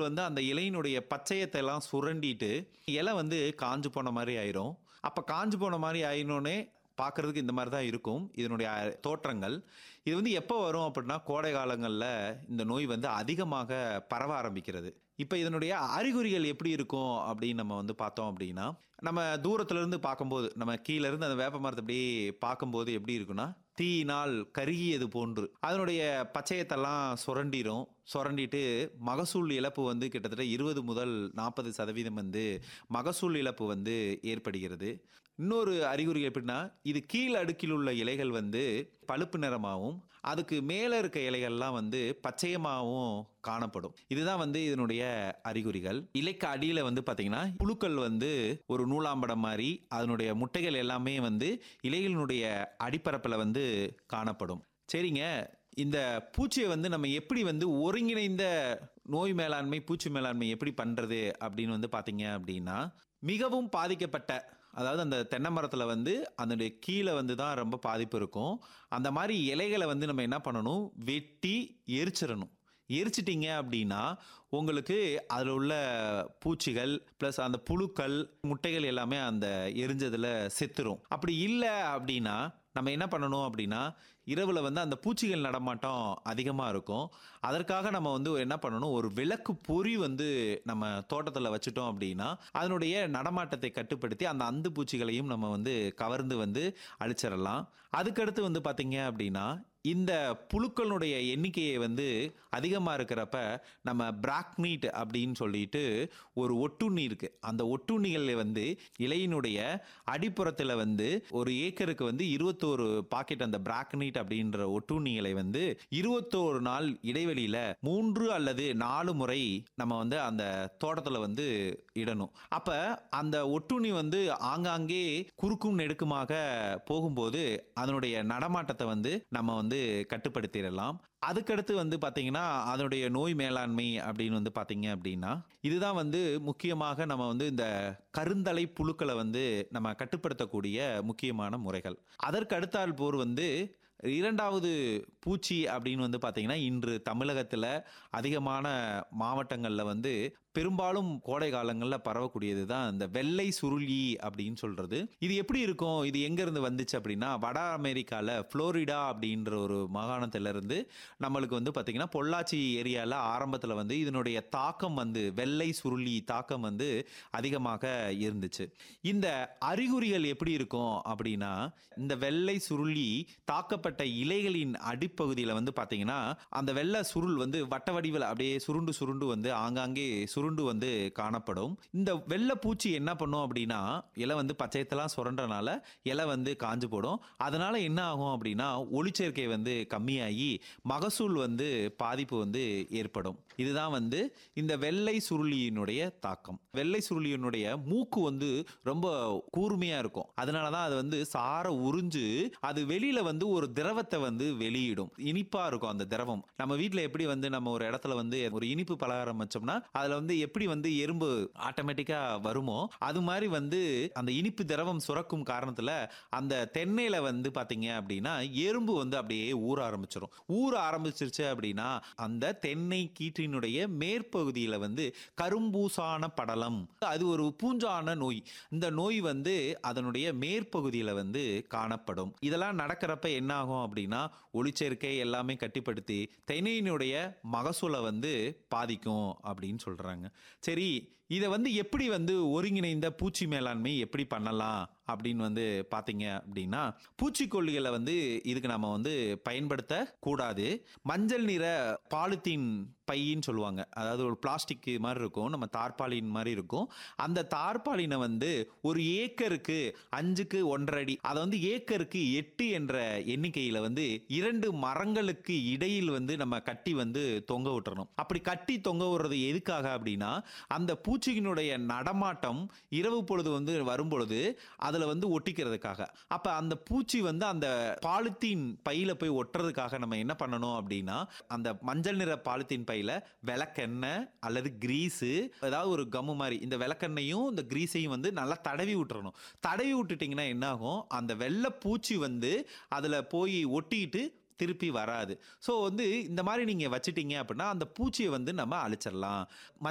புழுக்கள் வந்து அந்த இலையினுடைய பச்சையத்தை எல்லாம் சுரண்டிட்டு இலை வந்து காஞ்சு போன மாதிரி ஆயிரும் அப்போ காஞ்சு போன மாதிரி ஆயினோடனே பார்க்கறதுக்கு இந்த மாதிரி தான் இருக்கும் இதனுடைய அ- தோற்றங்கள் இது வந்து எப்போ வரும் அப்படின்னா கோடை காலங்களில் இந்த நோய் வந்து அதிகமாக பரவ ஆரம்பிக்கிறது இப்போ இதனுடைய அறிகுறிகள் எப்படி இருக்கும் அப்படின்னு நம்ம வந்து பார்த்தோம் அப்படின்னா நம்ம தூரத்துல இருந்து பார்க்கும்போது நம்ம கீழ இருந்து அந்த வேப்ப மரத்தை அப்படியே பார்க்கும்போது எப்படி இருக்குன்னா தீயினால் கருகியது போன்று அதனுடைய பச்சையத்தெல்லாம் சுரண்டிரும் சுரண்டிட்டு மகசூல் இழப்பு வந்து கிட்டத்தட்ட இருபது முதல் நாற்பது சதவீதம் வந்து மகசூல் இழப்பு வந்து ஏற்படுகிறது இன்னொரு அறிகுறி எப்படின்னா இது கீழ் அடுக்கில் உள்ள இலைகள் வந்து பழுப்பு நிறமாகவும் அதுக்கு மேலே இருக்க இலைகள்லாம் வந்து பச்சையமாகவும் காணப்படும் இதுதான் வந்து இதனுடைய அறிகுறிகள் இலைக்கு அடியில் வந்து பார்த்தீங்கன்னா புழுக்கள் வந்து ஒரு நூலாம்படம் மாதிரி அதனுடைய முட்டைகள் எல்லாமே வந்து இலைகளினுடைய அடிப்பரப்பில் வந்து காணப்படும் சரிங்க இந்த பூச்சியை வந்து நம்ம எப்படி வந்து ஒருங்கிணைந்த நோய் மேலாண்மை பூச்சி மேலாண்மை எப்படி பண்ணுறது அப்படின்னு வந்து பார்த்தீங்க அப்படின்னா மிகவும் பாதிக்கப்பட்ட அதாவது அந்த தென்னை மரத்தில் வந்து அதனுடைய கீழே வந்து தான் ரொம்ப பாதிப்பு இருக்கும் அந்த மாதிரி இலைகளை வந்து நம்ம என்ன பண்ணணும் வெட்டி எரிச்சிடணும் எரிச்சிட்டிங்க அப்படின்னா உங்களுக்கு அதில் உள்ள பூச்சிகள் ப்ளஸ் அந்த புழுக்கள் முட்டைகள் எல்லாமே அந்த எரிஞ்சதில் செத்துரும் அப்படி இல்லை அப்படின்னா நம்ம என்ன பண்ணணும் அப்படின்னா இரவில் வந்து அந்த பூச்சிகள் நடமாட்டம் அதிகமாக இருக்கும் அதற்காக நம்ம வந்து என்ன பண்ணணும் ஒரு விளக்கு பொறி வந்து நம்ம தோட்டத்தில் வச்சுட்டோம் அப்படின்னா அதனுடைய நடமாட்டத்தை கட்டுப்படுத்தி அந்த அந்து பூச்சிகளையும் நம்ம வந்து கவர்ந்து வந்து அழிச்சிடலாம் அதுக்கடுத்து வந்து பார்த்தீங்க அப்படின்னா இந்த புழுக்களுடைய எண்ணிக்கையை வந்து அதிகமாக இருக்கிறப்ப நம்ம பிராக்மீட் அப்படின்னு சொல்லிட்டு ஒரு ஒட்டுண்ணி இருக்கு அந்த ஒட்டுண்ணிகள் வந்து இலையினுடைய அடிப்புறத்தில் வந்து ஒரு ஏக்கருக்கு வந்து இருபத்தோரு பாக்கெட் அந்த பிராக்னீட் அப்படின்ற ஒட்டுண்ணிகளை வந்து இருபத்தோரு நாள் இடைவெளியில் மூன்று அல்லது நாலு முறை நம்ம வந்து அந்த தோட்டத்தில் வந்து இடணும் அப்போ அந்த ஒட்டுண்ணி வந்து ஆங்காங்கே குறுக்கும் நெடுக்குமாக போகும்போது அதனுடைய நடமாட்டத்தை வந்து நம்ம வந்து கட்டுப்படுத்திடலாம் அதுக்கடுத்து வந்து பார்த்தீங்கன்னா அதனுடைய நோய் மேலாண்மை அப்படின்னு வந்து பார்த்தீங்க அப்படின்னா இதுதான் வந்து முக்கியமாக நம்ம வந்து இந்த கருந்தலை புழுக்களை வந்து நம்ம கட்டுப்படுத்தக்கூடிய முக்கியமான முறைகள் அதற்கு அடுத்தால் போர் வந்து இரண்டாவது பூச்சி அப்படின்னு வந்து பார்த்தீங்கன்னா இன்று தமிழகத்தில் அதிகமான மாவட்டங்களில் வந்து பெரும்பாலும் கோடை காலங்களில் பரவக்கூடியது தான் இந்த வெள்ளை சுருளி அப்படின்னு சொல்றது இது எப்படி இருக்கும் இது எங்கேருந்து வந்துச்சு அப்படின்னா வட அமெரிக்காவில் ஃப்ளோரிடா அப்படின்ற ஒரு மாகாணத்திலிருந்து நம்மளுக்கு வந்து பார்த்தீங்கன்னா பொள்ளாச்சி ஏரியாவில் ஆரம்பத்தில் வந்து இதனுடைய தாக்கம் வந்து வெள்ளை சுருளி தாக்கம் வந்து அதிகமாக இருந்துச்சு இந்த அறிகுறிகள் எப்படி இருக்கும் அப்படின்னா இந்த வெள்ளை சுருளி தாக்கப்பட்ட இலைகளின் அடிப்பகுதியில் வந்து பார்த்தீங்கன்னா அந்த வெள்ளை சுருள் வந்து வட்ட வடிவில் அப்படியே சுருண்டு சுருண்டு வந்து ஆங்காங்கே சுருண்டு வந்து காணப்படும் இந்த வெள்ளை பூச்சி என்ன பண்ணும் அப்படின்னா இலை வந்து பச்சையத்தெல்லாம் சுரண்டனால இலை வந்து காஞ்சு போடும் அதனால என்ன ஆகும் அப்படின்னா ஒளிச்சேர்க்கை வந்து கம்மியாகி மகசூல் வந்து பாதிப்பு வந்து ஏற்படும் இதுதான் வந்து இந்த வெள்ளை சுருளியினுடைய தாக்கம் வெள்ளை சுருளியினுடைய மூக்கு வந்து ரொம்ப கூர்மையா இருக்கும் அதனால தான் அது வந்து சார உறிஞ்சு அது வெளியில வந்து ஒரு திரவத்தை வந்து வெளியிடும் இனிப்பா இருக்கும் அந்த திரவம் நம்ம வீட்ல எப்படி வந்து நம்ம ஒரு இடத்துல வந்து ஒரு இனிப்பு பலகாரம் வச்சோம்னா அதுல வந்து எப்படி வந்து எறும்பு ஆட்டோமேட்டிக்கா வருமோ அது மாதிரி வந்து அந்த இனிப்பு திரவம் சுரக்கும் காரணத்துல அந்த தென்னையில வந்து பாத்தீங்க அப்படின்னா எறும்பு வந்து அப்படியே ஊற ஆரம்பிச்சிடும் ஊற ஆரம்பிச்சிருச்சு அப்படின்னா அந்த தென்னை கீற்றினுடைய மேற்பகுதியில வந்து கரும்பூசான படலம் அது ஒரு பூஞ்சான நோய் இந்த நோய் வந்து அதனுடைய மேற்பகுதியில வந்து காணப்படும் இதெல்லாம் நடக்கிறப்ப என்ன ஆகும் அப்படின்னா ஒளிச்சேர்க்கை எல்லாமே கட்டிப்படுத்தி தென்னையினுடைய மகசூலை வந்து பாதிக்கும் அப்படின்னு சொல்றாங்க சரி இதை வந்து எப்படி வந்து ஒருங்கிணைந்த பூச்சி மேலாண்மை எப்படி பண்ணலாம் அப்படின்னு வந்து பார்த்தீங்க அப்படின்னா பூச்சிக்கொல்லிகளை வந்து இதுக்கு நம்ம வந்து பயன்படுத்த கூடாது மஞ்சள் நிற பாலித்தீன் பையின்னு சொல்லுவாங்க அதாவது ஒரு பிளாஸ்டிக் மாதிரி இருக்கும் நம்ம தார்பாலின் மாதிரி இருக்கும் அந்த தார்பாலினை வந்து ஒரு ஏக்கருக்கு அஞ்சுக்கு ஒன்றரை அடி அதை வந்து ஏக்கருக்கு எட்டு என்ற எண்ணிக்கையில் வந்து இரண்டு மரங்களுக்கு இடையில் வந்து நம்ம கட்டி வந்து தொங்க விட்டுறணும் அப்படி கட்டி தொங்க விடுறது எதுக்காக அப்படின்னா அந்த பூச்சியினுடைய நடமாட்டம் இரவு பொழுது வந்து வரும் பொழுது அதில் வந்து ஒட்டிக்கிறதுக்காக அப்போ அந்த பூச்சி வந்து அந்த பாலித்தீன் பையில போய் ஒட்டுறதுக்காக நம்ம என்ன பண்ணணும் அப்படின்னா அந்த மஞ்சள் நிற பாலித்தீன் பையில விளக்கெண்ணெய் அல்லது கிரீஸு ஏதாவது ஒரு கம்மு மாதிரி இந்த விளக்கெண்ணையும் இந்த கிரீஸையும் வந்து நல்லா தடவி விட்டுறணும் தடவி விட்டுட்டிங்கன்னா என்ன ஆகும் அந்த வெள்ளை பூச்சி வந்து அதில் போய் ஒட்டிக்கிட்டு திருப்பி வராது ஸோ வந்து இந்த மாதிரி நீங்கள் வச்சிட்டீங்க அப்படின்னா அந்த பூச்சியை வந்து நம்ம அழிச்சிடலாம்